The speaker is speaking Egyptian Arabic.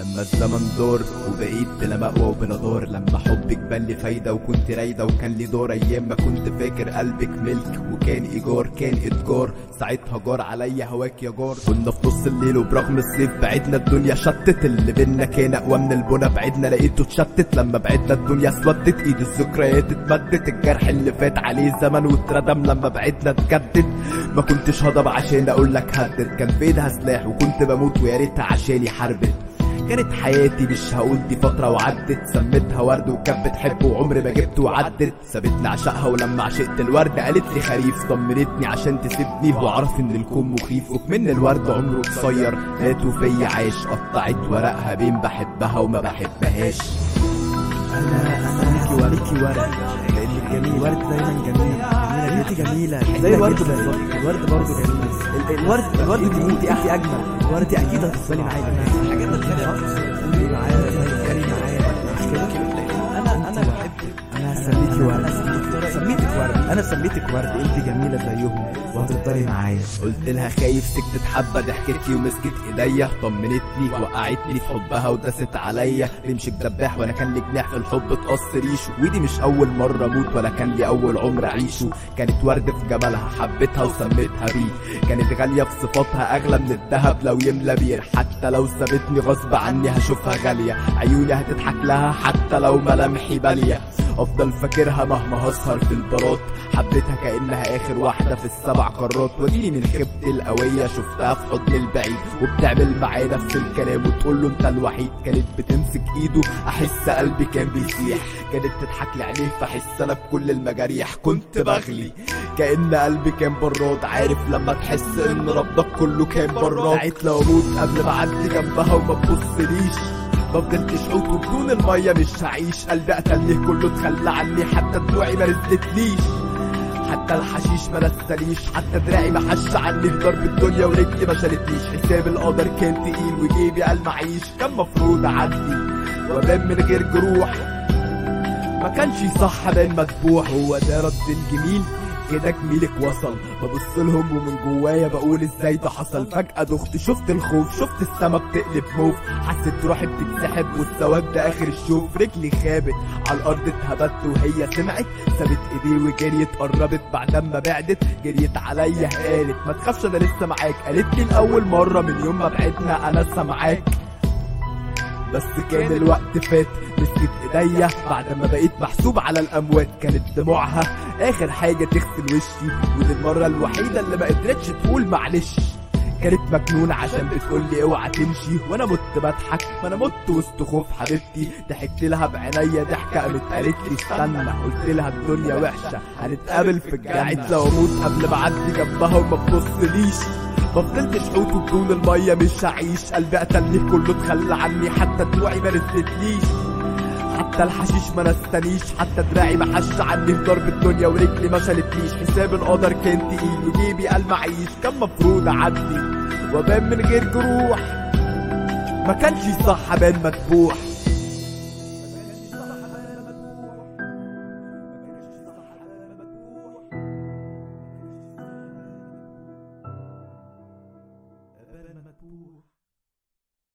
لما الزمن دور وبقيت بلا مأوى وبلا دار لما حبك بان لي فايدة وكنت رايدة وكان لي دور أيام ما كنت فاكر قلبك ملك وكان إيجار كان إتجار ساعتها جار عليا هواك يا جار كنا في نص الليل وبرغم الصيف بعدنا الدنيا شتت اللي بينا كان أقوى من البنا بعدنا لقيته اتشتت لما بعدنا الدنيا اسودت ايد الذكريات اتمدت الجرح اللي فات عليه زمن واتردم لما بعدنا اتجدد ما كنتش هضب عشان اقول لك هدد كان في ايدها سلاح وكنت بموت ويا ريتها عشاني حربت كانت حياتي مش هقول دي فترة وعدت سميتها ورد وكانت بتحب وعمري ما جبت وعدت سابتني عشقها ولما عشقت الورد قالت لي خريف طمنتني عشان تسيبني واعرف ان الكون مخيف وكمن الورد عمره قصير مات وفيا عاش قطعت ورقها بين بحبها وما بحبهاش انا انا وريكي ورد لانك جميل الورد دايما جميل جميله انت جميله زي الورد بالظبط الورد برضه جميل ال- الورد الورد دي انت انت اجمل الورد دي اكيد هتفضلي معايا الحاجات الثانيه قولي معايا تتكلمي معايا مش كده انا انا بحبك انا هسميكي ورد سميتك ورد انا سميتك ورد انت جميله زيهم وهتفضلي معايا قلت لها خايف سكتت حبه ضحكت لي ومسكت ايديا طمنتني وقعتني في حبها ودست عليا رمشك دباح وانا كان لي جناح في الحب تقص ريشه ودي مش اول مره اموت ولا كان لي اول عمر اعيشه كانت ورد في جمالها حبيتها وسميتها بيه كانت غاليه في صفاتها اغلى من الذهب لو يملى بير حتى لو سابتني غصب عني هشوفها غاليه عيوني هتضحك لها حتى لو ملامحي باليه افضل فاكرها مهما هسهر في البارات حبيتها كانها اخر واحده في السبع قارات وديني من خيبتي القويه شفتها في حضن البعيد وبتعمل معاه نفس الكلام وتقول له انت الوحيد كانت بتمسك ايده احس قلبي كان بيسيح كانت تضحك لي عينيه فاحس انا بكل المجاريح كنت بغلي كان قلبي كان براد عارف لما تحس ان ربك كله كان براد ساعت لو اموت قبل ما اعدي جنبها وما تبصليش ما فضلتش حوت وبدون المية مش هعيش قلبي قتلني كله اتخلى عني حتى دموعي ما نزلتليش حتى الحشيش ما نساليش حتى دراعي ما حش عني في ضرب الدنيا ورجلي ما شالتنيش حساب القدر كان تقيل وجيبي قال معيش كان مفروض اعدي وابان من غير جروح ما كانش صح بان مذبوح هو ده رد الجميل كده جميلك وصل ببص لهم ومن جوايا بقول ازاي ده حصل فجأة دخت شفت الخوف شفت السما بتقلب موف حسيت روحي بتتسحب والسواد ده اخر الشوف رجلي خابت على الارض اتهبت وهي سمعت سابت ايديه وجريت قربت بعد ما بعدت جريت عليا قالت ما تخافش انا لسه معاك قالت لي الاول مرة من يوم ما بعدنا انا لسه معاك بس كان الوقت فات مسكت ايديا بعد ما بقيت محسوب على الاموات كانت دموعها اخر حاجه تغسل وشي ودي المره الوحيده اللي ما قدرتش تقول معلش كانت مجنونة عشان بتقول لي اوعى تمشي وانا مت بضحك ما انا مت وسط خوف حبيبتي ضحكت لها بعينيا ضحكة قامت قالت لي استنى قلت لها الدنيا وحشة هنتقابل في الجنة قاعد لو اموت قبل ما اعدي جنبها وما تبصليش ما فضلتش حوت وبدون المية مش هعيش قلبي قتلني كله اتخلى عني حتى دموعي ما نزلتليش حتى الحشيش ما نستنيش حتى دراعي ما حش عني في ضرب الدنيا ورجلي ما شالتنيش حساب القدر كان تقيل وجيبي قال معيش كان مفروض اعدي وابان من غير جروح ما كانش صح ابان مذبوح